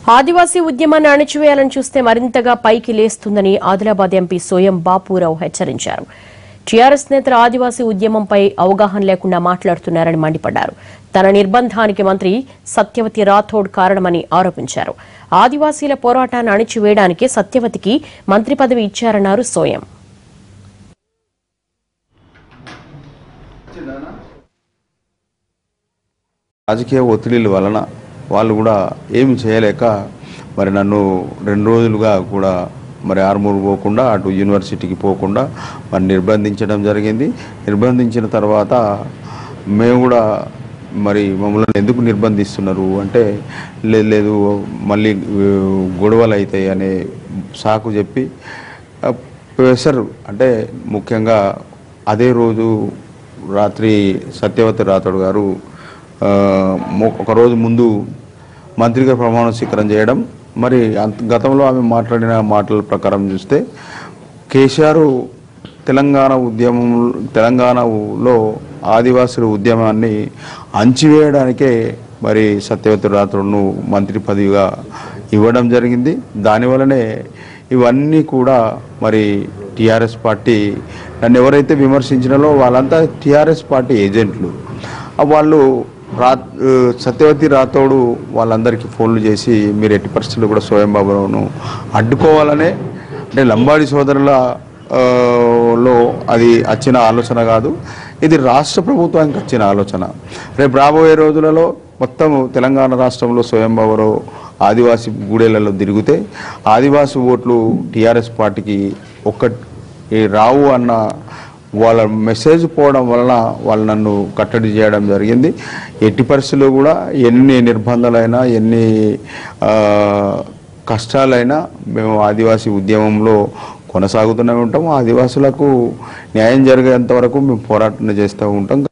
ఆదివాసీ ఉద్యమాన్ని అణిచివేయాలని చూస్తే మరింతగా పైకి లేస్తుందని ఆదిలాబాద్ ఎంపీ సోయం బాపురావు హెచ్చరించారు టీఆర్ఎస్ నేతలు ఆదివాసీ ఉద్యమంపై అవగాహన లేకుండా మాట్లాడుతున్నారని మండిపడ్డారు తన నిర్బంధానికి మంత్రి సత్యవతి రాథోడ్ కారణమని ఆరోపించారు ఆదివాసీల పోరాటాన్ని అణిచివేయడానికి సత్యవతికి మంత్రి పదవి ఇచ్చారన్నారు సోయం రాజకీయ ఒత్తిడిల వలన వాళ్ళు కూడా ఏమి చేయలేక మరి నన్ను రెండు రోజులుగా కూడా మరి ఆర్మూరు పోకుండా అటు యూనివర్సిటీకి పోకుండా మరి నిర్బంధించడం జరిగింది నిర్బంధించిన తర్వాత మేము కూడా మరి మమ్మల్ని ఎందుకు నిర్బంధిస్తున్నారు అంటే లేదు లేదు మళ్ళీ ఆ, గొడవలు అవుతాయి అనే సాకు చెప్పి ఆ, ప్రెషర్ అంటే ముఖ్యంగా అదే రోజు రాత్రి సత్యవతి రాథోడ్ గారు ఆ, మొ- ఒక రోజు ముందు మంత్రిగా ప్రమాణ స్వీకారం చేయడం మరి అంత గతంలో ఆమె మాట్లాడిన మాటల ప్రకారం చూస్తే కేసీఆర్ తెలంగాణ ఉద్యమం తెలంగాణలో ఆదివాసుల ఉద్యమాన్ని అంచివేయడానికే మరి సత్యవతి రాథోడ్ను మంత్రి పదవిగా ఇవ్వడం జరిగింది దానివల్లనే ఇవన్నీ కూడా మరి టీఆర్ఎస్ పార్టీ నన్ను ఎవరైతే విమర్శించినారో వాళ్ళంతా టీఆర్ఎస్ పార్టీ ఏజెంట్లు ఆ వాళ్ళు రా ఆ, సత్యవతి రాథోడు వాళ్ళందరికీ ఫోన్లు చేసి మీరు ఎట్టి పరిస్థితుల్లో కూడా స్వయం బాబును అడ్డుకోవాలనే అంటే లంబాడి సోదరుల ఆ, లో అది వచ్చిన ఆలోచన కాదు ఇది రాష్ట్ర ప్రభుత్వానికి వచ్చిన ఆలోచన రేపు రాబోయే రోజులలో మొత్తం తెలంగాణ రాష్ట్రంలో స్వయం బాబురావు ఆదివాసీ గూడెలలో తిరిగితే ఆదివాసీ ఓట్లు టీఆర్ఎస్ పార్టీకి ఒక్క ఈ రావు అన్న వాళ్ళ మెసేజ్ పోవడం వలన వాళ్ళు నన్ను కట్టడి చేయడం జరిగింది ఎట్టి పరిస్థితుల్లో కూడా ఎన్ని నిర్బంధాలైనా ఎన్ని ఆ, కష్టాలైనా మేము ఆదివాసీ ఉద్యమంలో కొనసాగుతూనే ఉంటాం ఆదివాసులకు న్యాయం జరిగేంత వరకు మేము పోరాటం చేస్తూ ఉంటాం